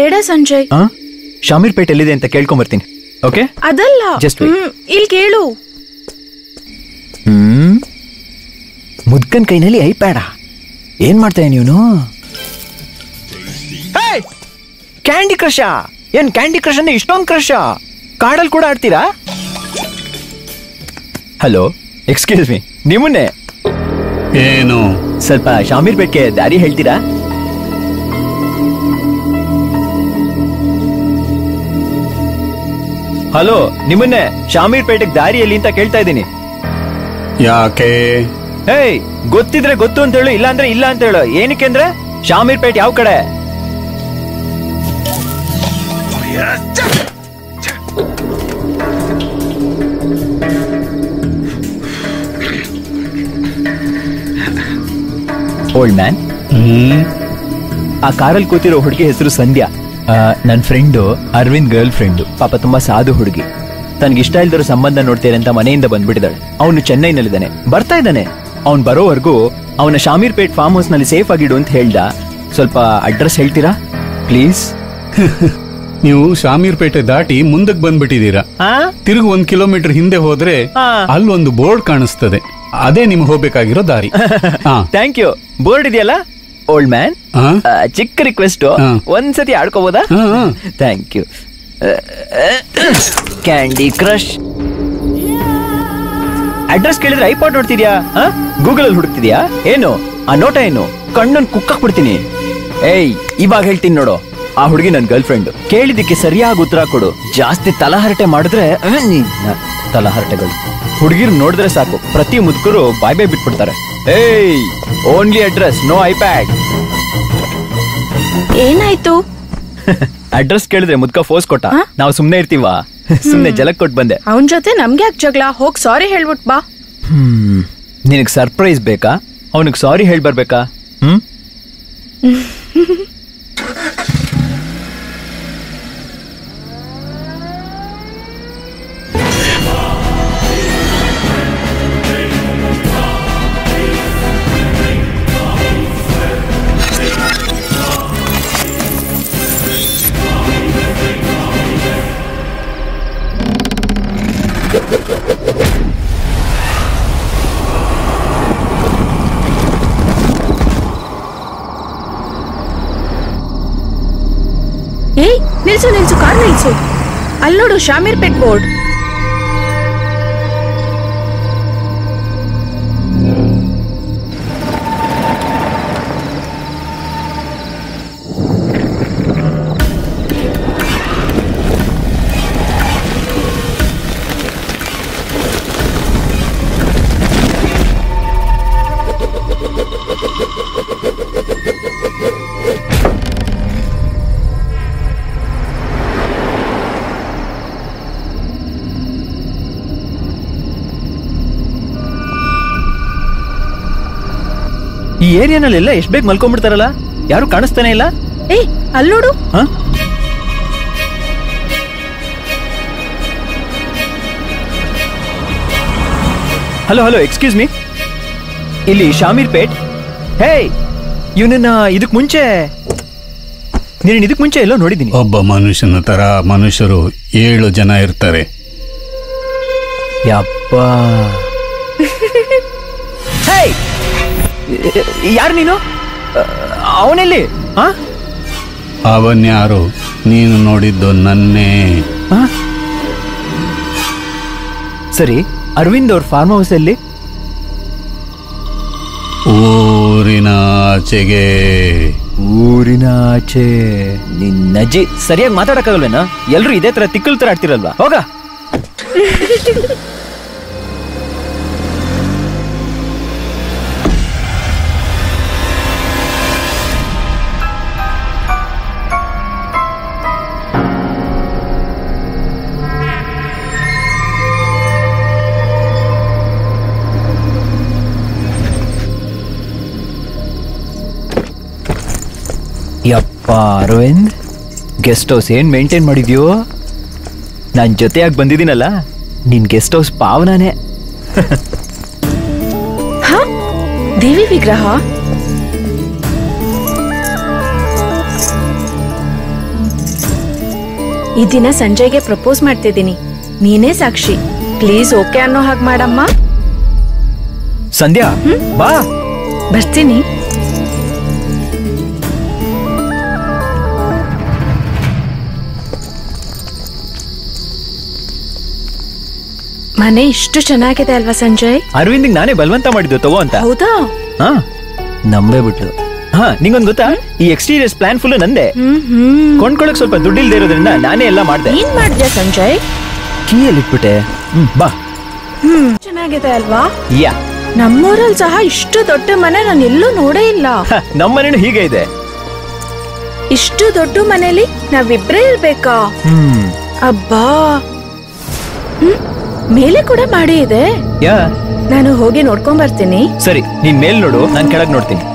ಬೇಡ ಸಂಜಯ್ ಆ ಶಾಮೀರ್ ಪೇಟ್ ಎಲ್ಲಿದೆ ಅಂತ ಕೇಳ್ಕೊಂಬರ್ತೀನಿ ಓಕೆ ಅದಲ್ಲ Just wait. ಹ್ಮ್, ಇಲ್ ಕೇಳು ಹ್ಮ್ ಮುದ್ಕನ್ ಕೈನಲ್ಲಿ ಐಪ್ಯಾಡ ಏನ್ ಮಾಡ್ತಾ ನೀವನು ಕ್ಯಾಂಡಿ ಕ್ರಶ ಏನ್ ಕ್ಯಾಂಡಿ ಕ್ರಶ್ ಅಂದ್ರೆ ಇಷ್ಟೊಂದು ಕ್ರಶ ಕಾಡಲ್ಲಿ ಕೂಡ ಆಡ್ತೀರಾ ಹಲೋ ಎಕ್ಸ್ಕ್ಯೂಸ್ ಮೀ ನಿಮ್ಮನ್ನೇ ಏನು ಸ್ವಲ್ಪ ಶಾಮೀರ್ ಪೇಟ್ಗೆ ದಾರಿ ಹೇಳ್ತೀರಾ ಹಲೋ ನಿಮ್ಮನ್ನೇ ಶಾಮೀರ್ ಪೇಟೆಗೆ ದಾರಿ ಎಲ್ಲಿ ಅಂತ ಕೇಳ್ತಾ ಇದ್ದೀನಿ ಯಾಕೆ ಹೇಯ್ ಗೊತ್ತಿದ್ರೆ ಗೊತ್ತು ಅಂತ ಹೇಳು ಇಲ್ಲ ಅಂದ್ರೆ ಇಲ್ಲ ಅಂತ ಹೇಳು ಏನಕ್ಕೆ ಅಂದ್ರೆ ಶಾಮೀರ್ ಪೇಟ್ ಯಾವ ಕಡೆ ಓಲ್ಡ್ ಮ್ಯಾನ್ ಹ್ಮ್ ಆ ಕಾರಲ್ಲಿ ಕೂತಿರೋ ಹುಡುಗಿ ಹೆಸರು ಸಂಧ್ಯಾ ನನ್ನ ಫ್ರೆಂಡು ಅರವಿಂದ್ ಗರ್ಲ್ ಫ್ರೆಂಡು ಪಾಪ ತುಂಬಾ ಸಾಧು ಹುಡುಗಿ ತನ್ಗೆ ಇಷ್ಟ ಇಲ್ದಿರೋ ಸಂಬಂಧ ನೋಡ್ತೇನೆ ಅಂತ ಮನೆಯಿಂದ ಬಂದ್ಬಿಟ್ಟಿದ್ದಾಳೆ ಅವನು ಚೆನ್ನೈನಲ್ಲಿದ್ದಾನೆ ಬರ್ತಾ ಇದ್ದಾನೆ ಅವ್ನು ಬರೋವರೆಗೂ ಅವನ ಶಾಮೀರ್ ಪೇಟ್ ಫಾರ್ಮ್ ಹೌಸ್ ನಲ್ಲಿ ಸೇಫ್ ಆಗಿಡು ಅಂತ ಹೇಳ್ದ ಸ್ವಲ್ಪ ಅಡ್ರೆಸ್ ಹೇಳ್ತೀರಾ ಪ್ಲೀಸ್ ನೀವು ಶಾಮೀರ್ಪೇಟೆ ದಾಟಿ ಮುಂದಕ್ಕೆ ಬಂದ್ಬಿಟ್ಟಿದೀರಾ ತಿರುಗಿ ಒಂದ್ ಕಿಲೋಮೀಟರ್ ಹಿಂದೆ ಹೋದ್ರೆ ಹಾ. ಅಲ್ಲೊಂದು ಬೋರ್ಡ್ ಕಾಣಿಸ್ತದೆ ಅದೇ ನಿಮ್ಗೆ ಹೋಗ್ಬೇಕಾಗಿರೋ ದಾರಿ ಹಾ ಥ್ಯಾಂಕ್ ಯು ಬೋರ್ಡ್ ಇದೆಯಲ್ಲ ಓಲ್ಡ್ ಮ್ಯಾನ್ ಹಾ? ಚಿಕ್ಕ ರಿಕ್ವೆಸ್ಟ್ ಹಾ. ಒಂದ್ಸತಿ ಆಡ್ಕೋಬೋದಾ ಹಾ, ಹಾ. Thank you candy crush address ಕೇಳಿದ್ರೆ ಐಪಾಡ್ ನೋಡ್ತಿದ್ಯಾ ಗೂಗಲ್ ಅಲ್ಲಿ ಹುಡುಕ್ತಿದ್ಯಾ ಏನು ಆ ನೋಟ ಏನು ಕಣ್ಣನ್ ಕುಕ್ಕಕ್ ಬಿಡ್ತೀನಿ ಏಯ್ ಇವಾಗ ಹೇಳ್ತೀನಿ ನೋಡು ಆ ಹುಡುಗಿ ನನ್ ಗರ್ಲ್ ಫ್ರೆಂಡ್ ಕೇಳಿದ್ದಕ್ಕೆ ಸರಿಯಾಗಿ ಉತ್ತರ ಕೊಡು ಜಾಸ್ತಿ ತಲಹರಟೆ ಮಾಡಿದ್ರೆ ಅಹ್, ನೀನ್ ತಲಹರಟೆಗಳು ಹುಡುಗಿರ್ ನೋಡಿದ್ರೆ ಸಾಕು ಪ್ರತಿ ಮುದುಕರು ಬಾಯ್ ಬಾಯ್ ಬಿಟ್ಬಿಡ್ತಾರೆ ಏಯ್ ಓನ್ಲಿ ಅಡ್ರೆಸ್ ನೋ ಐಪ್ಯಾಡ್ ಏನಾಯ್ತು ಅಡ್ರೆಸ್ ಕೇಳಿದ್ರೆ ಮುದ್ಕ ಫೋರ್ಸ್ ಕೊಟ್ಟ ಹಾ? ನಾವು ಸುಮ್ನೆ ಇರ್ತೀವಾ ಸುಮ್ನೆ ಜಲಕ್ ಕೊಟ್ ಬಂದೆ ಅವನ್ ಜೊತೆ ನಮ್ಗೆ ಯಾಕೆ ಜಗಳ ಹೋಗ್ ಸಾರಿ ಹೇಳ್ಬಿಟ್ ಬಾ ಹ್ಮ್ ನಿನಗ್ ಸರ್ಪ್ರೈಸ್ ಬೇಕಾ ಅವನಿಗೆ ಸಾರಿ ಹೇಳ್ ಬರ್ಬೇಕಾ ಹ್ಮ್ ಏಯ್ ನಿಲ್ಸು ನಿಲ್ಸು ಕಾರ್ ನಿಲ್ಸು ಅಲ್ಲಿ ನೋಡು ಶಾಮೀರ್ ಪೇಟ್ ಬೋರ್ಡ್ ಈ ಏರಿಯಾನಲ್ಲೆಲ್ಲ ಎಷ್ಟ್ ಬೇಗ ಮಲ್ಕೊಂಡ್ಬಿಡ್ತಾರಲ್ಲ ಯಾರು ಕಾಣಿಸ್ತಾನೆ ಇಲ್ಲ ಏಯ್ ಅಲ್ಲಿ ನೋಡು ಹ? ಹಲೋ ಹಲೋ ಎಕ್ಸ್ಕ್ಯೂಸ್ ಮೀ ಇಲ್ಲಿ ಶಾಮೀರ್ ಪೇಟ್ ಹೇ ಇವನನ್ನ ಇದಕ್ ಮುಂಚೆ ನೀನು ಇದಕ್ ಮುಂಚೆ ಎಲ್ಲೋ ನೋಡಿದ್ದೀನಿ ಒಬ್ಬ ಮನುಷ್ಯನ ತರ ಮನುಷ್ಯರು ಏಳು ಜನ ಇರ್ತಾರೆ ಯಪ್ಪ ಯಾರು ನೀನು ಅವನೆಲ್ಲಿ ಹಾ ಅವನ್ಯಾರು ನೀನು ನೋಡಿದ್ದು ನನ್ನೇ ಆ? ಸರಿ ಅರವಿಂದ್ ಅವ್ರ ಫಾರ್ಮ್ ಹೌಸ್ ಅಲ್ಲಿ ಊರಿನ ಆಚೆಗೆ ಊರಿನ ಆಚೆ ನಿನ್ನಜ್ಜಿ ಸರಿಯಾಗಿ ಮಾತಾಡಕ್ಕಾಗಲ್ವೇನಾ ಎಲ್ರು ಇದೇ ತರ ತಿಕ್ಕಲ್ ತರ ಆಡ್ತಿರಲ್ವಾ ಹೋಗ ಯಪ್ಪ ಅರವಿಂದ್ ಗೆಸ್ಟ್ ಹೌಸ್ ಏನ್ ಮೇಂಟೈನ್ ಮಾಡಿದ್ಯೋ ನಾನ್ ಜೊತೆಯಾಗಿ ಬಂದಿದ್ದೀನಲ್ಲ ನಿನ್ ಗೆಸ್ಟ್ ಹೌಸ್ ಪಾವನಾನೇ ಹ ದೇವಿ ವಿಗ್ರಹ ಈ ದಿನ ಸಂಜಯ್ಗೆ ಪ್ರಪೋಸ್ ಮಾಡ್ತಿದ್ದೀನಿ ನೀನೇ ಸಾಕ್ಷಿ ಪ್ಲೀಸ್ ಓಕೆ ಅನ್ನೋ ಹಾಗೆ ಮಾಡಮ್ಮ ಸಂಧ್ಯಾ ಬಾ ಬರ್ತೀನಿ ಮನೆ ಇಷ್ಟು ಚೆನ್ನಾಗಿದೆ ಅಲ್ವಾ ಸಂಜಯ್ ಅರವಿಂದ್ ನಾನೇ ಬಲವಂತ ಮಾಡಿದ್ದು ತಗೋ ಅಂತ ಹೌದಾ ಹಾ ನಂಬೇ ಬಿಟ್ಲು ಹಾ ನಿಂಗೊಂದ್ ಗೊತ್ತಾ ಈ ಎಕ್ಸ್ಟೀರಿಯರ್ಸ್ ಪ್ಲಾನ್ ಫುಲ್ ನಂದೆ ಹ್ಮ್ ಹ್ಮ್ ಕೊಂಡ್ಕೊಳಕ್ ಸ್ವಲ್ಪ ದುಡ್ಡಿಲ್ದೇ ಇರೋದ್ರಿಂದ ನಾನೇ ಎಲ್ಲ ಮಾಡ್ದೆ ಏನ್ ಮಾಡಿದ್ಯಾ ಸಂಜಯ್ ಕೀಯಲ್ಲಿ ಇಟ್ಬಿಟ್ಟೆ ಹ್ಮ್ ಬಾ ಹ್ಮ್ ಚೆನ್ನಾಗಿದೆ ಅಲ್ವಾ ಯಾ ನಮ್ಮೂರಲ್ಲಿ ಸಹ ಇಷ್ಟು ದೊಡ್ಡ ಮನೆ ನಾನು ಎಲ್ಲೂ ನೋಡೇ ಇಲ್ಲ ಹ, ನಮ್ಮನೇನು ಹೀಗೆ ಇದೆ ಇಷ್ಟು ದೊಡ್ಡ ಮನೇಲಿ ನಾವಿಬ್ರೇ ಇರ್ಬೇಕಾ ಹ್ಮ್ ಅಬ್ಬಾ ಹ್ಮ್ ಮೇಲೆ ಕೂಡ ಮಾಡಿ ಇದೆ ಯಾ ನಾನು ಹೋಗಿ ನೋಡ್ಕೊಂಡ್ ಬರ್ತೀನಿ ಸರಿ ನೀನ್ ಮೇಲ್ ನೋಡು ನಾನ್ ಕೆಳಗ್ ನೋಡ್ತೀನಿ